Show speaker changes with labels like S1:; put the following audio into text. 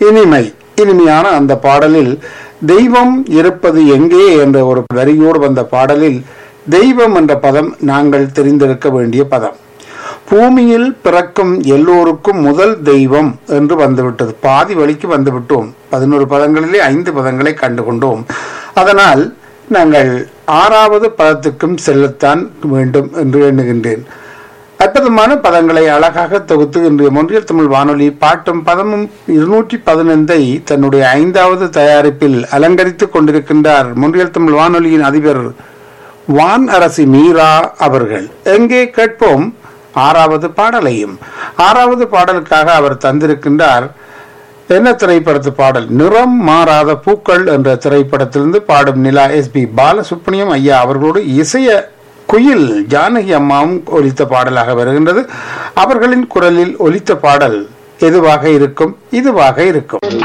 S1: இனிமை இனிமையான அந்த பாடலில் தெய்வம் இருப்பது எங்கே என்ற ஒரு வரியோடு வந்த பாடலில் தெய்வம் என்ற பதம் நாங்கள் தெரிந்திருக்க வேண்டிய பதம் பூமியில் பிறக்கும் எல்லோருக்கும் முதல் தெய்வம் என்று வந்துவிட்டது பாதி வழிக்கு வந்துவிட்டோம் பதினோரு பதங்களிலே ஐந்து பதங்களை கண்டுகொண்டோம் அதனால் நாங்கள் ஆறாவது பதத்துக்கும் செல்லத்தான் வேண்டும் என்று எண்ணுகின்றேன் அற்புதமான பதங்களை அழகாக தொகுத்து இன்றைய மொன்றியல் தமிழ் வானொலி பாட்டும் பதமும் இருநூற்றி பதினைந்தை தன்னுடைய ஐந்தாவது தயாரிப்பில் அலங்கரித்துக் கொண்டிருக்கின்றார் மொன்றியல் தமிழ் வானொலியின் அதிபர் வான் அரசி மீரா அவர்கள் எங்கே கேட்போம் ஆறாவது பாடலையும் ஆறாவது பாடலுக்காக அவர் தந்திருக்கின்றார் என்ன திரைப்படத்து பாடல் நிறம் மாறாத பூக்கள் என்ற திரைப்படத்திலிருந்து பாடும் நிலா எஸ் பி பாலசுப்ரமணியம் ஐயா அவர்களோடு இசைய குயில் ஜானகி அம்மாவும் ஒலித்த பாடலாக வருகின்றது அவர்களின் குரலில் ஒலித்த பாடல் எதுவாக இருக்கும் இதுவாக இருக்கும்